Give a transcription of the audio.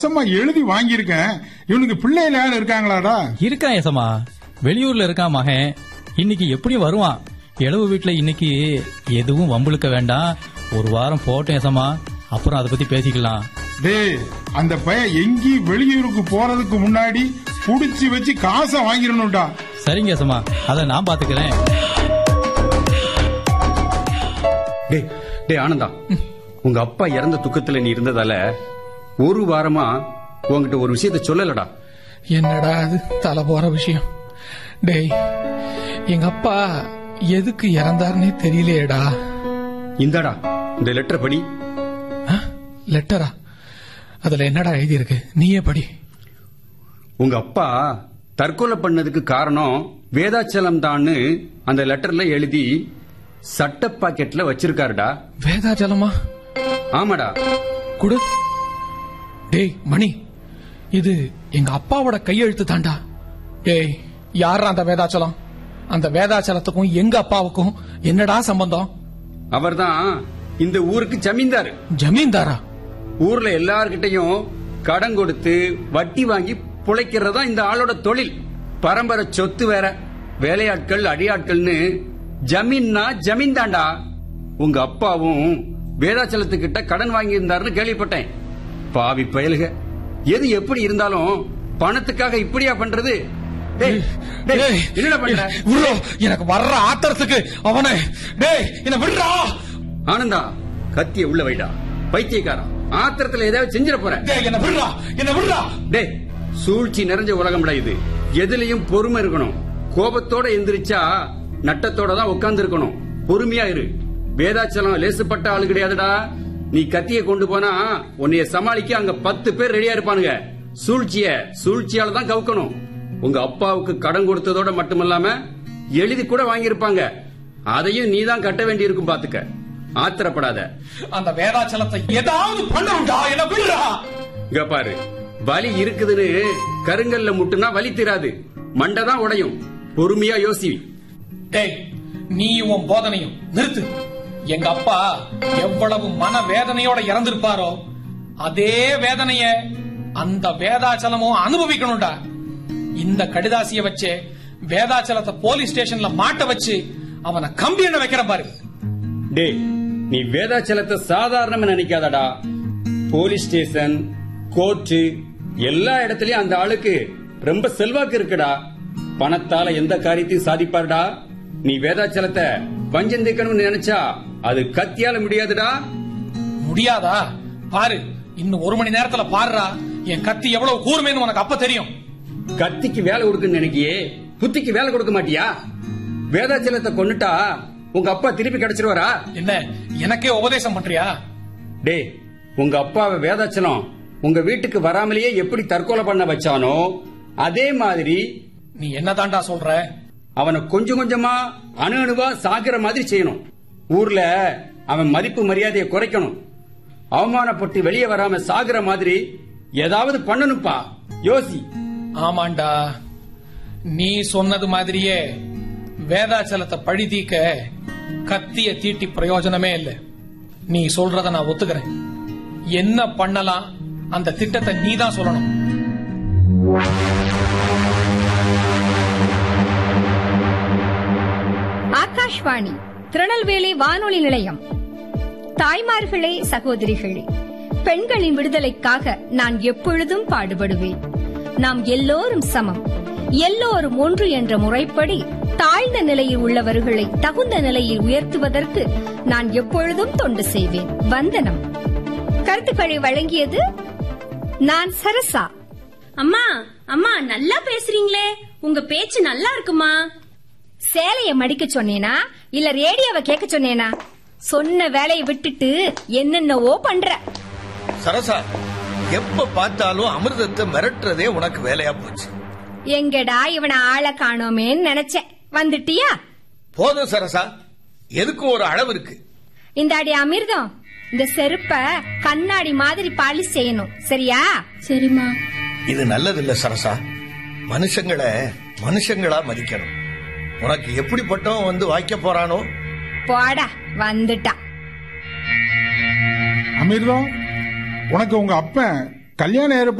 சும்மா எழுதி வாங்கியிருக்கேன் இவனுக்கு பிள்ளைகள் யாரும் இருக்காங்களாடா இருக்கான் ஏசமா வெளியூர்ல இருக்கான் மகன் இன்னைக்கு எப்படியும் வருவான் இளவு வீட்டுல இன்னைக்கு எதுவும் வம்பிழுக்க வேண்டாம் ஒரு வாரம் போட்டோம் ஏசமா அப்புறம் அதை பத்தி பேசிக்கலாம் டேய் அந்த பையன் எங்கேயும் வெளியூருக்கு போறதுக்கு முன்னாடி புடிச்சு வச்சு காசை வாங்கிடணும்டா சரிங்க ஏசமா அதை நான் பாத்துக்கிறேன் டேய் டேய் ஆனந்தா உங்க அப்பா இறந்த துக்கத்துல நீ இருந்ததால ஒரு வாரமா உன்கிட்ட ஒரு விஷயத்த சொல்லலடா என்னடா அது தலை போற விஷயம் டேய் எங்க அப்பா எதுக்கு இறந்தாருன்னே தெரியலையேடா இந்தாடா இந்த லெட்டர் படி ஆ? லெட்டரா அதுல என்னடா எழுதியிருக்கு நீயே படி உங்க அப்பா தற்கொலை பண்ணதுக்கு காரணம் வேதாச்சலம் தான்னு அந்த லெட்டர்ல எழுதி சட்ட பாக்கெட்ல வச்சிருக்காருடா வேதாச்சலமா ஆமாடா குடு டேய் மணி இது எங்க அப்பாவோட கையெழுத்து தாண்டா டேய் யாரா அந்த வேதாச்சலம் அந்த வேதாச்சலத்துக்கும் எங்க அப்பாவுக்கும் என்னடா சம்பந்தம் அவர்தான் இந்த ஊருக்கு ஜமீன்தார் ஜமீன்தாரா ஊர்ல எல்லார்கிட்டயும் கடன் கொடுத்து வட்டி வாங்கி புழைக்கிறதா இந்த ஆளோட தொழில் பரம்பரை சொத்து வேற வேலையாட்கள் அடியாட்கள்னு ஜமீன்னா ஜமீன் தாண்டா உங்க அப்பாவும் வேதாச்சலத்துக்கிட்ட கடன் வாங்கி இருந்தாருன்னு கேள்விப்பட்டேன் பாவி பயலுக எது எப்படி இருந்தாலும் பணத்துக்காக இப்படியா பண்றது டேய், டேய், டேய், என்னடா பண்ற விட்றா, எனக்கு வர்ற ஆத்திரத்துக்கு அவனை டேய் என்ன விடுறா ஆனந்தா கத்திய உள்ள வைடா பைத்தியக்காரா ஆத்திரத்துல ஏதாவது செஞ்சிட போறேன் டேய் என்ன விடுறா என்ன விடுறா டேய் சூழ்ச்சி நிறைஞ்ச உலகம்டா இது எதுலயும் பொறுமை இருக்கணும் கோபத்தோட எந்திரிச்சா நட்டத்தோட தான் உட்கார்ந்து இருக்கணும் பொறுமையா இரு வேதாச்சலம் லேசுப்பட்ட ஆளு கிடையாதுடா நீ கத்திய கொண்டு போனா உன்னைய சமாளிக்க அங்க பத்து பேர் ரெடியா இருப்பானுங்க சூழ்ச்சிய சூழ்ச்சியால தான் கவுக்கணும் உங்க அப்பாவுக்கு கடன் கொடுத்ததோட மட்டுமல்லாம எழுதி கூட வாங்கியிருப்பாங்க அதையும் நீ தான் கட்ட வேண்டியிருக்கும் பாத்துக்க ஆத்திரப்படாத அந்த வேதாச்சலத்தை ஏதாவது பண்ணணும்டா என்ன விடுறா இங்க பாரு வலி இருக்குதுன்னு கருங்கல்ல முட்டுனா வலி தீராது மண்டை தான் உடையும் பொறுமையா யோசி டேய் நீ உன் போதனையும் நிறுத்து எங்க அப்பா எவ்வளவு மன வேதனையோட இறந்திருப்பாரோ அதே வேதனைய அந்த வேதாச்சலமும் அனுபவிக்கணும்டா இந்த கடிதாசிய வச்சு வேதாச்சலத்தை போலீஸ் ஸ்டேஷன்ல மாட்ட வச்சு அவனை கம்பி எண்ண வைக்கிற பாரு டேய் நீ வேதாச்சலத்தை சாதாரணமா நினைக்காதடா போலீஸ் ஸ்டேஷன் கோர்ட்டு எல்லா இடத்துலயும் அந்த ஆளுக்கு ரொம்ப செல்வாக்கு இருக்குடா பணத்தால எந்த காரியத்தையும் சாதிப்பாருடா நீ வேதாச்சலத்தை வஞ்சம் தீர்க்கணும்னு நினைச்சா அது கத்தியால முடியாதுடா முடியாதா பாரு இன்னும் ஒரு மணி நேரத்துல பாருடா என் கத்தி எவ்வளவு கூர்மைன்னு உனக்கு அப்ப தெரியும் கத்திக்கு வேலை கொடுக்குன்னு நினைக்கியே புத்திக்கு வேலை கொடுக்க மாட்டியா வேதாச்சலத்தை கொன்னுட்டா உங்க அப்பா திருப்பி கிடைச்சிருவாரா என்ன எனக்கே உபதேசம் பண்றியா டேய் உங்க அப்பாவை வேதாச்சலம் உங்க வீட்டுக்கு வராமலேயே எப்படி தற்கொலை பண்ண வச்சானோ அதே மாதிரி நீ என்னதான்டா சொல்ற அவனை கொஞ்சம் கொஞ்சமா அணு அணுவா சாகிற மாதிரி செய்யணும் ஊர்ல அவன் மதிப்பு மரியாதையை குறைக்கணும் அவமானப்பட்டு வெளியே வராம சாகிற மாதிரி ஏதாவது பண்ணணும்ப்பா யோசி ஆமாண்டா நீ சொன்னது மாதிரியே வேதாச்சலத்தை பழி தீக்க கத்திய தீட்டி பிரயோஜனமே இல்ல நீ சொல்றத நான் ஒத்துக்கிறேன் என்ன பண்ணலாம் அந்த திட்டத்தை நீ தான் சொல்லணும் ஆகாஷ்வாணி திருநெல்வேலி வானொலி நிலையம் தாய்மார்களே சகோதரிகளே பெண்களின் விடுதலைக்காக நான் எப்பொழுதும் பாடுபடுவேன் நாம் எல்லோரும் சமம் எல்லோரும் ஒன்று என்ற முறைப்படி தாழ்ந்த நிலையில் உள்ளவர்களை தகுந்த நிலையில் உயர்த்துவதற்கு நான் எப்பொழுதும் தொண்டு செய்வேன் வந்தனம் கருத்துக்களை வழங்கியது நான் சரசா அம்மா அம்மா நல்லா பேசுறீங்களே உங்க பேச்சு நல்லா இருக்குமா சேலைய மடிக்க சொன்னேனா இல்ல ரேடியோவை கேட்க சொன்னேனா சொன்ன வேலையை விட்டுட்டு என்னென்னவோ பண்ற சரசா எப்ப பார்த்தாலும் அமிர்தத்தை மிரட்டுறதே உனக்கு வேலையா போச்சு எங்கடா இவனை ஆளை காணோமேன்னு நினைச்சேன் வந்துட்டியா போதும் சரசா எதுக்கும் ஒரு அளவு இருக்கு இந்த அடி அமிர்தம் இந்த செருப்ப கண்ணாடி மாதிரி பாலிஷ் செய்யணும் சரியா சரிம்மா இது நல்லதில்ல சரசா மனுஷங்களை மனுஷங்களா மதிக்கணும் உனக்கு எப்படிப்பட்டவன் வந்து வாய்க்க போறானோ போடா வந்துட்டான் அமிர்தம் உனக்கு உங்க அப்பன் கல்யாண ஏற்பாடு